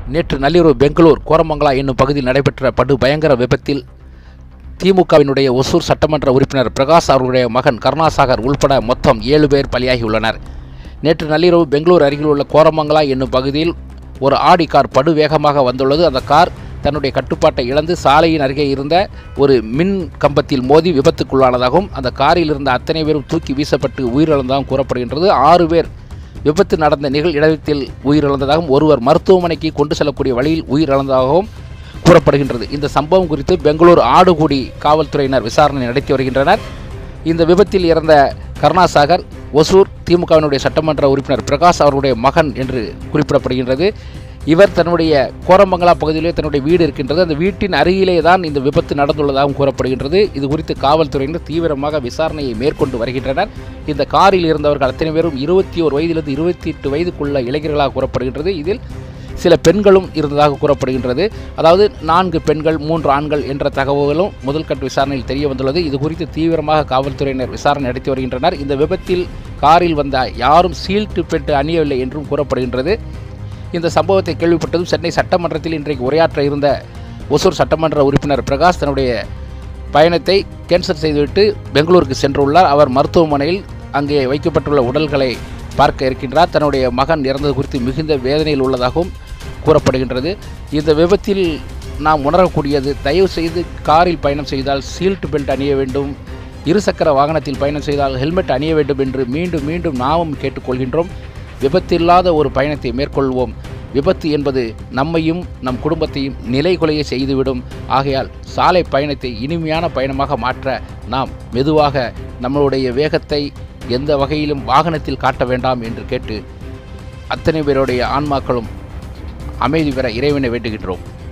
நேற்று நள்ளிரவு பெங்களூர் கோரமங்கலா என்னும் பகுதியில் நடைபெற்ற படு பயங்கர விபத்தில் திமுகவினுடைய ஒசூர் சட்டமன்ற உறுப்பினர் பிரகாஷ் அவர்களுடைய மகன் கருணாசாகர் உள்பட மொத்தம் ஏழு பேர் பலியாகியுள்ளனர் நேற்று நள்ளிரவு பெங்களூர் அருகில் உள்ள கோரமங்கலா என்னும் பகுதியில் ஒரு ஆடி கார் படு வேகமாக வந்துள்ளது அந்த கார் தன்னுடைய கட்டுப்பாட்டை இழந்து சாலையின் அருகே இருந்த ஒரு மின் கம்பத்தில் மோதி விபத்துக்குள்ளானதாகவும் அந்த காரில் இருந்த அத்தனை பேரும் தூக்கி வீசப்பட்டு உயிரிழந்ததாகவும் கூறப்படுகின்றது ஆறு பேர் விபத்து நடந்த நிகழ் இடத்தில் உயிரிழந்ததாகவும் ஒருவர் மருத்துவமனைக்கு கொண்டு செல்லக்கூடிய வழியில் உயிரிழந்ததாகவும் கூறப்படுகின்றது இந்த சம்பவம் குறித்து பெங்களூர் ஆடுகுடி காவல்துறையினர் விசாரணை நடத்தி வருகின்றனர் இந்த விபத்தில் இறந்த கருணாசாகர் ஒசூர் திமுகவினுடைய சட்டமன்ற உறுப்பினர் பிரகாஷ் அவருடைய மகன் என்று குறிப்பிடப்படுகின்றது இவர் தன்னுடைய கோரமங்கலா பகுதியிலே தன்னுடைய வீடு இருக்கின்றது அந்த வீட்டின் அருகிலே தான் இந்த விபத்து நடந்துள்ளதாகவும் கூறப்படுகின்றது இது குறித்து காவல்துறையினர் தீவிரமாக விசாரணையை மேற்கொண்டு வருகின்றனர் இந்த காரில் இருந்தவர்கள் அத்தனை பேரும் இருபத்தி ஒரு வயதிலிருந்து இருபத்தி எட்டு வயதுக்குள்ள இளைஞர்களாக கூறப்படுகின்றது இதில் சில பெண்களும் இருந்ததாக கூறப்படுகின்றது அதாவது நான்கு பெண்கள் மூன்று ஆண்கள் என்ற தகவலும் முதல்கட்ட விசாரணையில் தெரிய வந்துள்ளது இது குறித்து தீவிரமாக காவல்துறையினர் விசாரணை நடத்தி வருகின்றனர் இந்த விபத்தில் காரில் வந்த யாரும் சீல்டு பெட்டு அணியவில்லை என்றும் கூறப்படுகின்றது இந்த சம்பவத்தை கேள்விப்பட்டதும் சென்னை சட்டமன்றத்தில் இன்றைக்கு உரையாற்ற இருந்த ஒசூர் சட்டமன்ற உறுப்பினர் பிரகாஷ் தன்னுடைய பயணத்தை கேன்சல் செய்துவிட்டு பெங்களூருக்கு சென்றுள்ளார் அவர் மருத்துவமனையில் அங்கே வைக்கப்பட்டுள்ள உடல்களை பார்க்க இருக்கின்றார் தன்னுடைய மகன் இறந்தது குறித்து மிகுந்த வேதனையில் உள்ளதாகவும் கூறப்படுகின்றது இந்த விபத்தில் நாம் உணரக்கூடியது தயவு செய்து காரில் பயணம் செய்தால் சீல்ட் பெல்ட் அணிய வேண்டும் இருசக்கர வாகனத்தில் பயணம் செய்தால் ஹெல்மெட் அணிய வேண்டும் என்று மீண்டும் மீண்டும் நாமும் கேட்டுக்கொள்கின்றோம் விபத்தில்லாத ஒரு பயணத்தை மேற்கொள்வோம் விபத்து என்பது நம்மையும் நம் குடும்பத்தையும் நிலைகுலைய செய்துவிடும் ஆகையால் சாலை பயணத்தை இனிமையான பயணமாக மாற்ற நாம் மெதுவாக நம்மளுடைய வேகத்தை எந்த வகையிலும் வாகனத்தில் காட்ட வேண்டாம் என்று கேட்டு அத்தனை பேருடைய ஆன்மாக்களும் அமைதி பெற இறைவனை வேண்டுகின்றோம்